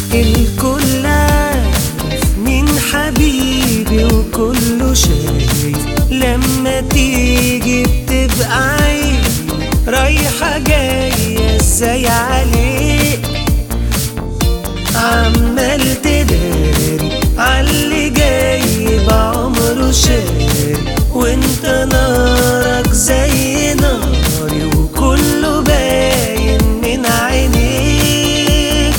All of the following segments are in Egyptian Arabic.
الكل عارف مين حبيبي وكله شايف لما تيجي بتبقى عيب رايحة جاية ازاي عليك عمال تداري عاللي جاي بعمره شاري وانت نارك زي ناري وكله باين من عينيك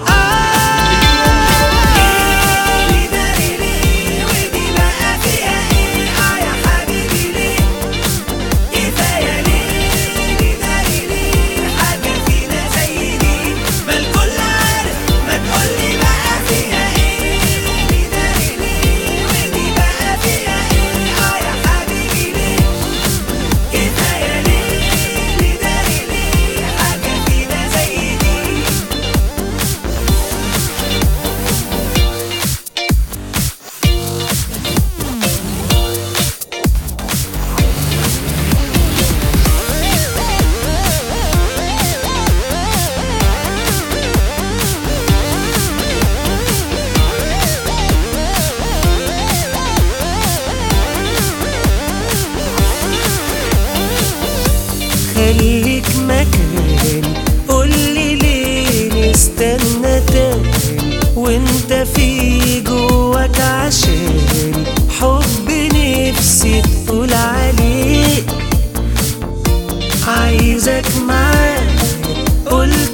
آه داري ليه ودي بقى فيها ايه اه يا حبيبي ليه كفاية ليه داري ليه حاجة فينا زي دي ما الكل عارف ما تقولي بقى فيها ايه داري ليه ودي بقى فيها ايه اه يا حبيبي ليه كفاية ليه داري ليه حاجة فينا زي دي خليك مكاني قولي ليه نستنى تاني وانت في جواك عشاني حب نفسي تقول عليه عايزك معايا قلت